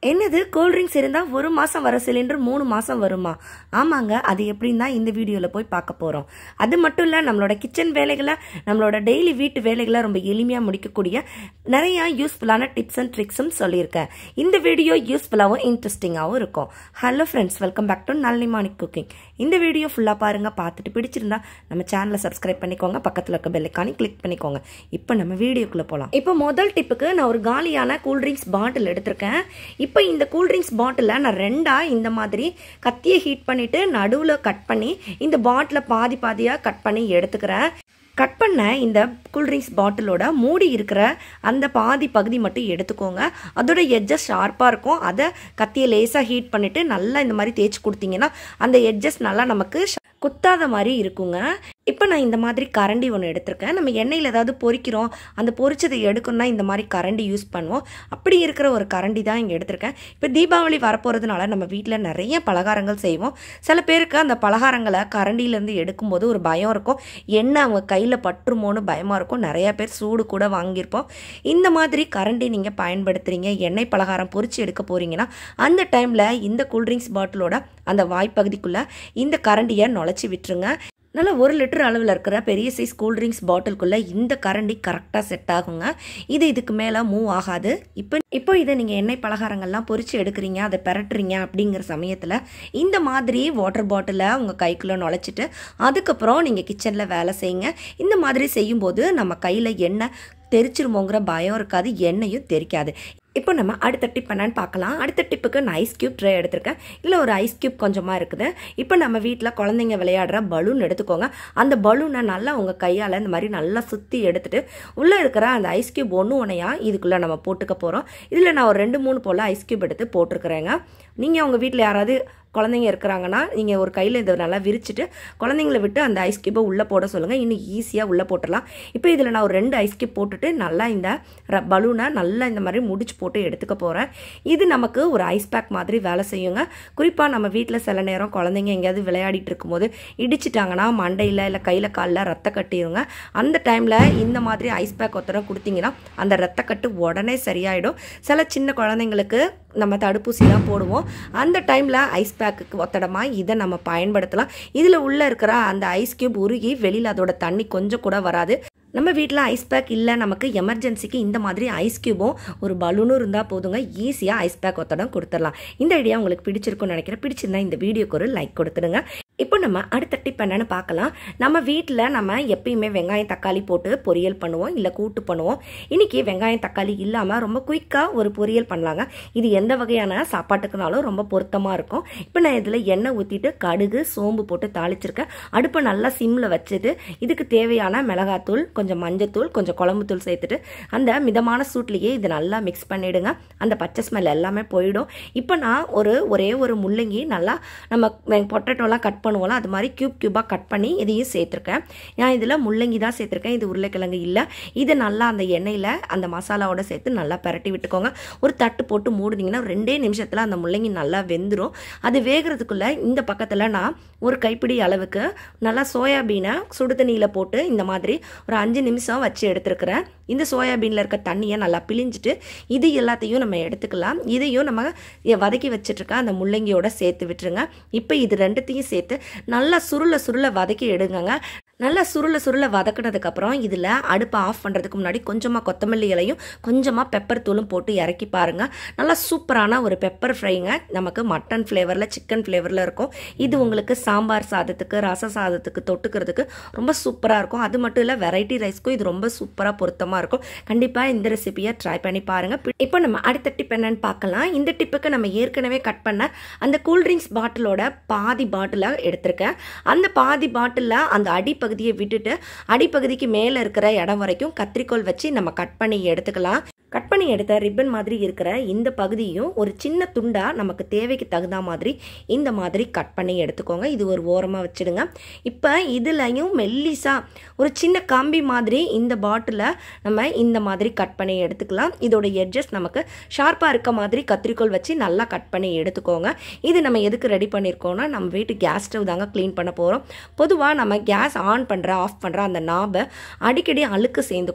என்னது கூல்ட்ரிங்க்ஸ் இருந்தால் ஒரு மாதம் வர சிலிண்டர் மூணு மாதம் வருமா ஆமாங்க அது எப்படின்னு தான் இந்த வீடியோவில் போய் பார்க்க போகிறோம் அது மட்டும் இல்லை நம்மளோட கிச்சன் வேலைகளை நம்மளோட டெய்லி வீட்டு வேலைகளை ரொம்ப எளிமையாக முடிக்கக்கூடிய நிறையா யூஸ்ஃபுல்லான டிப்ஸ் அண்ட் ட்ரிக்ஸும் சொல்லியிருக்கேன் இந்த வீடியோ யூஸ்ஃபுல்லாகவும் இன்ட்ரெஸ்டிங்காகவும் இருக்கும் hello friends welcome back to Nalli morning cooking இந்த வீடியோ ஃபுல்லாக பாருங்கள் பார்த்துட்டு பிடிச்சிருந்தா நம்ம சேனலை சப்ஸ்கிரைப் பண்ணிக்கோங்க பக்கத்தில் இருக்க பெல்லைக்கானி கிளிக் பண்ணிக்கோங்க இப்போ நம்ம வீடியோக்குள்ளே போகலாம் இப்போ முதல் டிப்புக்கு நான் ஒரு காலியான கூல்ட்ரிங்க்ஸ் பாட்டில் எடுத்திருக்கேன் இப்போ இந்த கூல்ட்ரிங்க்ஸ் பாட்டிலை நான் ரெண்டாக இந்த மாதிரி கத்தியை ஹீட் பண்ணிவிட்டு நடுவில் கட் பண்ணி இந்த பாட்டிலை பாதி பாதியாக கட் பண்ணி எடுத்துக்கிறேன் கட் பண்ண இந்த கூல்ட்ரிங்க்ஸ் பாட்டிலோட மூடி இருக்கிற அந்த பாதி பகுதி மட்டும் எடுத்துக்கோங்க அதோட எட்ஜஸ் ஷார்ப்பாக இருக்கும் அதை கத்தியை லேசாக ஹீட் பண்ணிவிட்டு நல்லா இந்த மாதிரி தேய்ச்சி கொடுத்தீங்கன்னா அந்த எட்ஜஸ் நல்லா நமக்கு குத்தாத மாதிரி இருக்குங்க இப்போ நான் இந்த மாதிரி கரண்டி ஒன்று எடுத்திருக்கேன் நம்ம எண்ணெயில் ஏதாவது பொரிக்கிறோம் அந்த பொரிச்சதை எடுக்கணும்னா இந்த மாதிரி கரண்டி யூஸ் பண்ணுவோம் அப்படி இருக்கிற ஒரு கரண்டி தான் இங்கே எடுத்திருக்கேன் இப்போ தீபாவளி வரப்போகிறதுனால நம்ம வீட்டில் நிறைய பலகாரங்கள் செய்வோம் சில பேருக்கு அந்த பலகாரங்களை கரண்டியிலேருந்து எடுக்கும்போது ஒரு பயம் இருக்கும் எண்ணெய் அவங்க கையில் பற்றுமோன்னு பயமாக இருக்கும் நிறைய பேர் சூடு கூட வாங்கியிருப்போம் இந்த மாதிரி கரண்டி நீங்கள் பயன்படுத்துகிறீங்க எண்ணெய் பலகாரம் பொரிச்சு எடுக்க போகிறீங்கன்னா அந்த டைமில் இந்த கூல்ட்ரிங்க்ஸ் பாட்டிலோட அந்த வாய்ப்பகுதிக்குள்ளே இந்த கரண்டியை நுழைச்சி விட்டுருங்க நல்லா ஒரு லிட்டர் அளவில் இருக்கிற பெரிய சைஸ் கூல்ட்ரிங்க்ஸ் பாட்டிலுக்குள்ளே இந்த கரண்டி கரெக்டாக செட் ஆகுங்க இது இதுக்கு மேலே மூவ் ஆகாது இப்போ இப்போ இதை நீங்கள் எண்ணெய் பலகாரங்கள்லாம் பொரிச்சு எடுக்கிறீங்க அதை பெரட்டுறீங்க அப்படிங்கிற சமயத்தில் இந்த மாதிரி வாட்டர் பாட்டிலை உங்கள் கைக்குள்ளே நுழைச்சிட்டு அதுக்கப்புறம் நீங்கள் கிச்சனில் வேலை செய்யுங்க இந்த மாதிரி செய்யும்போது நம்ம கையில் எண்ணெய் தெரிச்சிருமோங்கிற பயம் இருக்காது எண்ணெயும் தெரிக்காது இப்போ நம்ம அடுத்த டிப் என்னன்னு பார்க்கலாம் அடுத்த டிப்புக்கு நான் ஐஸ் கியூப் ட்ரே எடுத்திருக்கேன் இல்லை ஒரு ஐஸ் கியூப் கொஞ்சமாக இருக்குது இப்போ நம்ம வீட்டில் குழந்தைங்க விளையாடுற பலூன் எடுத்துக்கோங்க அந்த பலூனை நல்லா உங்கள் கையால் இந்த மாதிரி நல்லா சுற்றி எடுத்துட்டு உள்ளே இருக்கிற அந்த ஐஸ் கியூப் ஒன்று ஒன்றையா இதுக்குள்ளே நம்ம போட்டுக்க போகிறோம் இதில் நான் ஒரு ரெண்டு மூணு போல் ஐஸ் கியூப் எடுத்து போட்டிருக்கிறேங்க நீங்கள் உங்கள் வீட்டில் யாராவது குழந்தைங்க இருக்கிறாங்கன்னா நீங்கள் ஒரு கையில் இதை நல்லா விரிச்சிட்டு குழந்தைங்கள விட்டு அந்த ஐஸ் கியூப்பை உள்ளே போட சொல்லுங்கள் இன்னும் ஈஸியாக உள்ளே போட்டுடலாம் இப்போ இதில் நான் ஒரு ரெண்டு ஐஸ் கியூப் போட்டுட்டு நல்லா இந்த பலூனை நல்லா இந்த மாதிரி முடிச்சு போட்டு எடுத்துக்க போகிறேன் இது நமக்கு ஒரு ஐஸ் பேக் மாதிரி வேலை செய்யுங்க குறிப்பாக நம்ம வீட்டில் சில நேரம் குழந்தைங்க எங்கேயாவது விளையாடிட்டு இருக்கும்போது இடிச்சிட்டாங்கன்னா மண்டையில் இல்லை கையில் காலில் ரத்த கட்டிடுங்க அந்த டைமில் இந்த மாதிரி ஐஸ் பேக் ஒருத்தரம் கொடுத்தீங்கன்னா அந்த ரத்தக்கட்டு உடனே சரியாயிடும் சில சின்ன குழந்தைங்களுக்கு நம்ம தடுப்பூசிலாம் போடுவோம் அந்த டைமில் ஐஸ் பேக்குக்கு ஒத்தடமாக இதை நம்ம பயன்படுத்தலாம் இதில் உள்ளே இருக்கிற அந்த ஐஸ் கியூப் உருகி வெளியில் அதோட தண்ணி கொஞ்சம் கூட வராது நம்ம வீட்டில் ஐஸ் பேக் இல்லை நமக்கு எமர்ஜென்சிக்கு இந்த மாதிரி ஐஸ் கியூபும் ஒரு பலூனும் இருந்தால் போதுங்க ஈஸியாக ஐஸ் பேக் ஒத்தடம் கொடுத்துடலாம் இந்த ஐடியா உங்களுக்கு பிடிச்சிருக்கும்னு நினைக்கிறேன் பிடிச்சிருந்தா இந்த வீடியோக்கு ஒரு லைக் கொடுத்துடுங்க இப்போ நம்ம அடுத்த டிப் என்னன்னு பார்க்கலாம் நம்ம வீட்டில் நம்ம எப்பயுமே வெங்காயம் தக்காளி போட்டு பொரியல் பண்ணுவோம் இல்லை கூட்டு பண்ணுவோம் இன்னைக்கு வெங்காயம் தக்காளி இல்லாமல் ரொம்ப குயிக்காக ஒரு பொரியல் பண்ணலாங்க இது எந்த வகையான சாப்பாட்டுக்குனாலும் ரொம்ப பொருத்தமாக இருக்கும் இப்போ நான் இதில் எண்ணெய் ஊற்றிட்டு கடுகு சோம்பு போட்டு தாளிச்சிருக்கேன் அடுப்பை நல்லா சிம்மில் வச்சுட்டு இதுக்கு தேவையான மிளகாத்தூள் கொஞ்சம் மஞ்சத்தூள் கொஞ்சம் குழம்புத்தூள் சேர்த்துட்டு அந்த மிதமான சூட்லேயே இது நல்லா மிக்ஸ் பண்ணிவிடுங்க அந்த பச்சை ஸ்மெல் எல்லாமே போயிடும் இப்போ நான் ஒரு ஒரே ஒரு முள்ளங்கி நல்லா நம்ம பொட்டேட்டோலாம் கட் பண்ணுவோம்ல அது மாதிரி க்யூப் க்யூபாக கட் பண்ணி இதையும் சேர்த்துருக்கேன் நான் இதில் முள்ளங்கி தான் சேர்த்துருக்கேன் இது உருளைக்கிழங்கு இல்லை இது நல்லா அந்த எண்ணெயில் அந்த மசாலாவோட சேர்த்து நல்லா பரட்டி விட்டுக்கோங்க ஒரு தட்டு போட்டு மூடுனீங்கன்னா ரெண்டே நிமிஷத்தில் அந்த முள்ளங்கி நல்லா வெந்துடும் அது வேகிறதுக்குள்ளே இந்த பக்கத்தில் நான் ஒரு கைப்பிடி அளவுக்கு நல்லா சோயாபீனை சுடு தண்ணியில் போட்டு இந்த மாதிரி ஒரு அஞ்சு நிமிஷம் வச்சு எடுத்துருக்கிறேன் இந்த சோயாபீனில் இருக்க தண்ணியை நல்லா பிழிஞ்சிட்டு இது எல்லாத்தையும் நம்ம எடுத்துக்கலாம் இதையும் நம்ம வதக்கி வச்சுட்ருக்க அந்த முள்ளங்கியோட சேர்த்து விட்டுருங்க இப்போ இது ரெண்டுத்தையும் சேர்த்து நல்லா சுருள சுருள வதக்கி எடுங்கங்க நல்லா சுருள சுருள வதக்கினதுக்கப்புறம் இதில் அடுப்பை ஆஃப் பண்ணுறதுக்கு முன்னாடி கொஞ்சமாக கொத்தமல்லி இலையும் கொஞ்சமாக பெப்பர் தூளும் போட்டு இறக்கி பாருங்கள் நல்லா சூப்பரான ஒரு பெப்பர் ஃப்ரைங்க நமக்கு மட்டன் ஃப்ளேவரில் சிக்கன் ஃப்ளேவரில் இருக்கும் இது உங்களுக்கு சாம்பார் சாதத்துக்கு ரச சாதத்துக்கு தொட்டுக்கிறதுக்கு ரொம்ப சூப்பராக இருக்கும் அது மட்டும் இல்லை வெரைட்டி ரைஸ்க்கும் இது ரொம்ப சூப்பராக பொருத்தமாக இருக்கும் கண்டிப்பாக இந்த ரெசிபியை ட்ரை பண்ணி பாருங்கள் இப்போ நம்ம அடுத்த டிப் என்னன்னு பார்க்கலாம் இந்த டிப்புக்கு நம்ம ஏற்கனவே கட் பண்ண அந்த கூல்ட்ரிங்க்ஸ் பாட்டிலோட பாதி பாட்டிலை எடுத்திருக்கேன் அந்த பாதி பாட்டிலில் அந்த அடி பகுதியை விட்டுட்டு அடிப்பகுதிக்கு மேலே இருக்கிற இடம் வரைக்கும் கத்திரிக்கோல் வச்சு நம்ம கட் பண்ணி எடுத்துக்கலாம் கட் பண்ணி எடுத்த ரிப்பன் மாதிரி இருக்கிற இந்த பகுதியும் ஒரு சின்ன துண்டாக நமக்கு தேவைக்கு தகுந்த மாதிரி இந்த மாதிரி கட் பண்ணி எடுத்துக்கோங்க இது ஒரு ஓரமாக வச்சுடுங்க இப்போ இதுலையும் மெல்லிஸாக ஒரு சின்ன கம்பி மாதிரி இந்த பாட்டிலை நம்ம இந்த மாதிரி கட் பண்ணி எடுத்துக்கலாம் இதோட எட்ஜஸ் நமக்கு ஷார்ப்பாக இருக்க மாதிரி கத்திரிக்கோல் வச்சு நல்லா கட் பண்ணி எடுத்துக்கோங்க இது நம்ம எதுக்கு ரெடி பண்ணியிருக்கோம்னா நம்ம வீட்டு கேஸ் ஸ்டவ் தாங்க க்ளீன் பண்ண போகிறோம் பொதுவாக நம்ம கேஸ் ஆன் பண்ணுற ஆஃப் பண்ணுற அந்த நாபை அடிக்கடி அழுக்கு சேர்ந்துக்கும் அது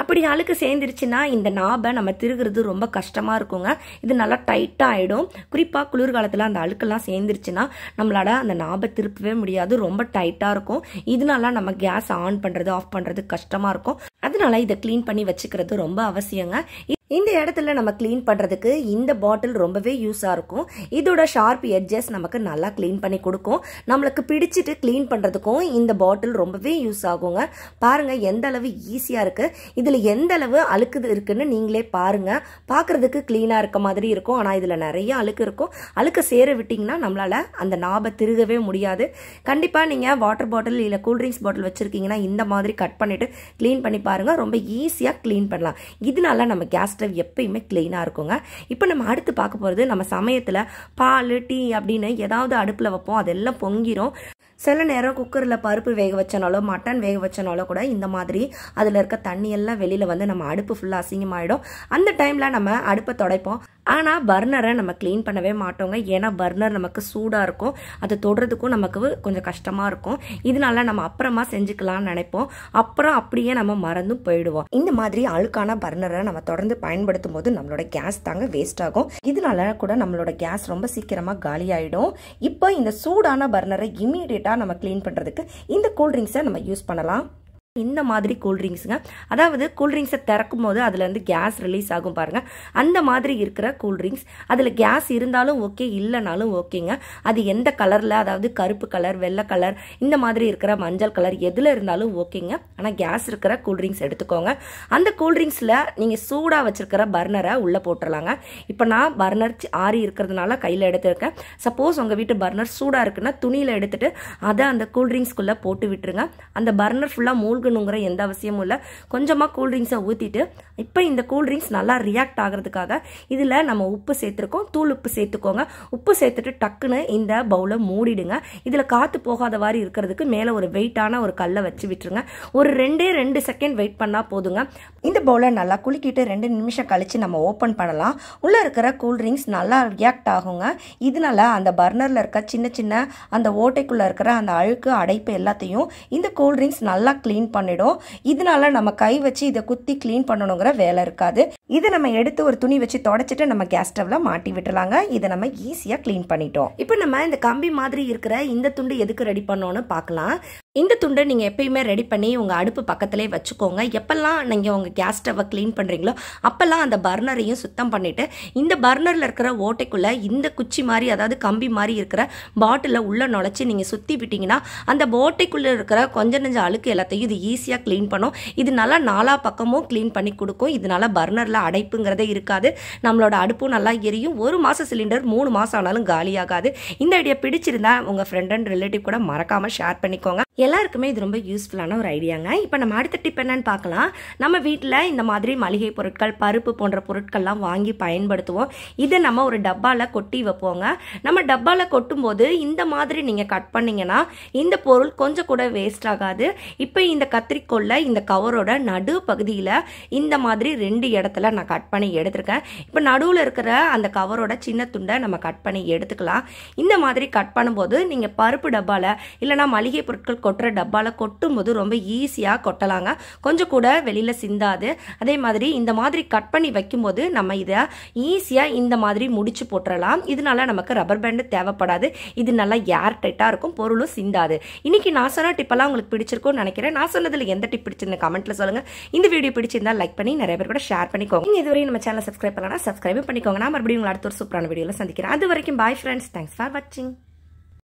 அப்படி அழுக்கு சேர்ந்துருச்சுன்னா இந்த நாபை நம்ம திருகிறது ரொம்ப கஷ்டமாக இருக்குங்க இது நல்லா டைட்டாக ஆகிடும் குறிப்பாக குளிர்காலத்தில் அந்த அழுக்கெல்லாம் சேர்ந்துருச்சுன்னா நம்மளால அந்த நாபை திருப்பவே முடியாது ரொம்ப டைட்டாக இருக்கும் இதனால நம்ம கேஸ் ஆன் பண்ணுறது ஆஃப் பண்ணுறது கஷ்டமாக இருக்கும் அதனால இதை க்ளீன் பண்ணி வச்சுக்கிறது ரொம்ப அவசியங்க இந்த இடத்துல நம்ம க்ளீன் பண்ணுறதுக்கு இந்த பாட்டில் ரொம்பவே யூஸாக இருக்கும் இதோட ஷார்ப் எட்ஜஸ் நமக்கு நல்லா க்ளீன் பண்ணி கொடுக்கும் நம்மளுக்கு பிடிச்சிட்டு க்ளீன் பண்ணுறதுக்கும் இந்த பாட்டில் ரொம்பவே யூஸ் ஆகுங்க பாருங்கள் எந்த அளவு ஈஸியாக இருக்குது இதில் எந்த அளவு அழுக்கு இருக்குன்னு நீங்களே பாருங்கள் பார்க்குறதுக்கு க்ளீனாக இருக்க மாதிரி இருக்கும் ஆனால் இதில் நிறைய அழுக்கு இருக்கும் அழுக்க சேர விட்டிங்கன்னா நம்மளால் அந்த நாபை திருகவே முடியாது கண்டிப்பாக நீங்கள் வாட்டர் பாட்டில் இல்லை கூல்ட்ரிங்க்ஸ் பாட்டில் வச்சுருக்கீங்கன்னா இந்த மாதிரி கட் பண்ணிவிட்டு க்ளீன் பண்ணி பாருங்கள் ரொம்ப ஈஸியாக க்ளீன் பண்ணலாம் இதனால நம்ம கேஸ் ஸ்டவ் எப்பயுமே க்ளீனாக இருக்குங்க இப்போ நம்ம அடுத்து பார்க்க போகிறது நம்ம சமயத்தில் பால் டீ அப்படின்னு ஏதாவது அடுப்பில் வைப்போம் அதெல்லாம் பொங்கிரும் சில நேரம் குக்கரில் பருப்பு வேக வச்சனாலோ மட்டன் வேக வச்சனாலோ கூட இந்த மாதிரி அதில் இருக்க தண்ணி எல்லாம் வெளியில் வந்து நம்ம அடுப்பு ஃபுல்லாக அசிங்கமாயிடும் அந்த டைமில் நம்ம அடுப்பை துடைப்போம் ஆனால் பர்னரை நம்ம க்ளீன் பண்ணவே மாட்டோங்க ஏன்னா பர்னர் நமக்கு சூடாக இருக்கும் அதை தொடுறதுக்கும் நமக்கு கொஞ்சம் கஷ்டமாக இருக்கும் இதனால நம்ம அப்புறமா செஞ்சுக்கலாம்னு நினைப்போம் அப்புறம் அப்படியே நம்ம மறந்தும் போயிடுவோம் இந்த மாதிரி அழுக்கான பர்னரை நம்ம தொடர்ந்து பயன்படுத்தும் போது நம்மளோட கேஸ் தாங்க வேஸ்ட் ஆகும் இதனால கூட நம்மளோட கேஸ் ரொம்ப சீக்கிரமாக காலி ஆகிடும் இப்போ இந்த சூடான பர்னரை இமீடியட்டாக நம்ம க்ளீன் பண்ணுறதுக்கு இந்த கூல்ட்ரிங்க்ஸை நம்ம யூஸ் பண்ணலாம் இந்த மாதிரி கூல்ட்ரிங்க்ஸுங்க அதாவது கூல்ட்ரிங்க்ஸை திறக்கும் போது அதுலேருந்து கேஸ் ரிலீஸ் ஆகும் பாருங்கள் அந்த மாதிரி இருக்கிற கூல்ட்ரிங்க்ஸ் அதில் கேஸ் இருந்தாலும் ஓகே இல்லைனாலும் ஓகேங்க அது எந்த கலரில் அதாவது கருப்பு கலர் வெள்ளை கலர் இந்த மாதிரி இருக்கிற மஞ்சள் கலர் எதில் இருந்தாலும் ஓகேங்க ஆனால் கேஸ் இருக்கிற கூல்ட்ரிங்க்ஸ் எடுத்துக்கோங்க அந்த கூல்ட்ரிங்க்ஸில் நீங்கள் சூடாக வச்சுருக்கிற பர்னரை உள்ளே போட்டுடலாங்க இப்போ நான் பர்னர் ஆறி இருக்கிறதுனால கையில் எடுத்துருக்கேன் சப்போஸ் உங்கள் வீட்டு பர்னர் சூடாக இருக்குன்னா துணியில் எடுத்துகிட்டு அதை அந்த கூல்ட்ரிங்க்ஸ்குள்ளே போட்டு விட்டுருங்க அந்த பர்னர் ஃபுல்லாக மூழ்க மூழ்கணுங்கிற எந்த அவசியமும் இல்லை கொஞ்சமாக கூல்ட்ரிங்க்ஸை ஊற்றிட்டு இப்போ இந்த கூல்ட்ரிங்க்ஸ் நல்லா ரியாக்ட் ஆகிறதுக்காக இதில் நம்ம உப்பு சேர்த்துருக்கோம் தூள் உப்பு சேர்த்துக்கோங்க உப்பு சேர்த்துட்டு டக்குன்னு இந்த பவுலை மூடிடுங்க இதில் காற்று போகாத மாதிரி இருக்கிறதுக்கு மேலே ஒரு வெயிட்டான ஒரு கல்லை வச்சு விட்டுருங்க ஒரு ரெண்டே ரெண்டு செகண்ட் வெயிட் பண்ணால் போதுங்க இந்த பவுலை நல்லா குலுக்கிட்டு ரெண்டு நிமிஷம் கழித்து நம்ம ஓப்பன் பண்ணலாம் உள்ளே இருக்கிற கூல்ட்ரிங்க்ஸ் நல்லா ரியாக்ட் ஆகுங்க இதனால அந்த பர்னரில் இருக்க சின்ன சின்ன அந்த ஓட்டைக்குள்ளே இருக்கிற அந்த அழுக்கு அடைப்பு எல்லாத்தையும் இந்த கூல்ட்ரிங்க்ஸ் நல்லா க்ளீன் பண்ணிடும் இதனால நம்ம கை வச்சு இதை குத்தி க்ளீன் பண்ணணுங்கிற வேலை இருக்காது இதை நம்ம எடுத்து ஒரு துணி வச்சு தொடச்சிட்டு நம்ம கேஸ் ஸ்டவ்ல மாட்டி விட்டுலாங்க இதை நம்ம ஈஸியாக க்ளீன் பண்ணிட்டோம் இப்போ நம்ம இந்த கம்பி மாதிரி இருக்கிற இந்த துண்டு எதுக்கு ரெடி பண்ணோன்னு பார்க்கலாம் இந்த துண்டை நீங்கள் எப்பயுமே ரெடி பண்ணி உங்கள் அடுப்பு பக்கத்திலே வச்சுக்கோங்க எப்பெல்லாம் நீங்கள் உங்கள் கேஸ் ஸ்டவ்வை க்ளீன் பண்ணுறீங்களோ அப்போல்லாம் அந்த பர்னரையும் சுத்தம் பண்ணிவிட்டு இந்த பர்னரில் இருக்கிற ஓட்டைக்குள்ளே இந்த குச்சி மாதிரி அதாவது கம்பி மாதிரி இருக்கிற பாட்டிலில் உள்ளே நுழைச்சி நீங்கள் சுற்றி விட்டிங்கன்னா அந்த ஓட்டைக்குள்ளே இருக்கிற கொஞ்ச நெஞ்ச அழுக்கு எல்லாத்தையும் இது ஈஸியாக க்ளீன் பண்ணும் இது நல்லா நாலா பக்கமும் க்ளீன் பண்ணி கொடுக்கும் இதனால பர்னரில் அடைப்புங்கிறதே இருக்காது நம்மளோட அடுப்பும் நல்லா எரியும் ஒரு மாதம் சிலிண்டர் மூணு மாதம் ஆனாலும் காலியாகாது இந்த ஐடியா பிடிச்சிருந்தா உங்கள் ஃப்ரெண்ட் அண்ட் ரிலேட்டிவ் கூட மறக்காமல் ஷேர் பண்ணிக்கோங்க எல்லாருக்குமே இது ரொம்ப யூஸ்ஃபுல்லான ஒரு ஐடியாங்க இப்போ நம்ம அடுத்த டிப் என்னன்னு பார்க்கலாம் நம்ம வீட்டில் இந்த மாதிரி மளிகை பொருட்கள் பருப்பு போன்ற பொருட்கள்லாம் வாங்கி பயன்படுத்துவோம் இதை நம்ம ஒரு டப்பாவில் கொட்டி வைப்போங்க நம்ம டப்பாவில் கொட்டும்போது இந்த மாதிரி நீங்கள் கட் பண்ணீங்கன்னா இந்த பொருள் கொஞ்சம் கூட வேஸ்ட் ஆகாது இப்போ இந்த கத்திரிக்கோல்ல இந்த கவரோட நடு பகுதியில் இந்த மாதிரி ரெண்டு இடத்துல நான் கட் பண்ணி எடுத்திருக்கேன் இப்போ நடுவில் இருக்கிற அந்த கவரோட சின்ன துண்டை நம்ம கட் பண்ணி எடுத்துக்கலாம் இந்த மாதிரி கட் பண்ணும்போது நீங்கள் பருப்பு டப்பாவில் இல்லைனா மளிகை பொருட்கள் கொட்டுற டப்பாவில் கொட்டும்போது ரொம்ப ஈஸியாக கொட்டலாங்க கொஞ்சம் கூட வெளியில் சிந்தாது அதே மாதிரி இந்த மாதிரி கட் பண்ணி வைக்கும்போது நம்ம இதை ஈஸியாக இந்த மாதிரி முடிச்சு போட்டுறலாம் இதனால நமக்கு ரப்பர் பேண்டு தேவைப்படாது இது நல்லா ஏர் டைட்டாக இருக்கும் பொருளும் சிந்தாது இன்னைக்கு நான் சொன்ன டிப்பெல்லாம் உங்களுக்கு பிடிச்சிருக்கும்னு நினைக்கிறேன் நான் சொன்னதில் எந்த டிப் பிடிச்சிருந்த கமெண்ட்ல சொல்லுங்க இந்த வீடியோ பிடிச்சிருந்தா லைக் பண்ணி நிறைய பேர் கூட ஷேர் பண்ணிக்கோங்க நீங்க இதுவரை நம்ம சேனல் சப்ஸ்கிரைப் பண்ணலாம் சப்ஸ்கிரைப் பண்ணிக்கோங்க நான் மறுபடியும் உங்களை அடுத்த ஒரு சூப்பரான வீடியோவில் சந்திக்கிறேன் அது வரைக்கும் பாய் ஃப்ரெண்ட்ஸ் தேங்க்ஸ் ஃபார் வாட்சிங்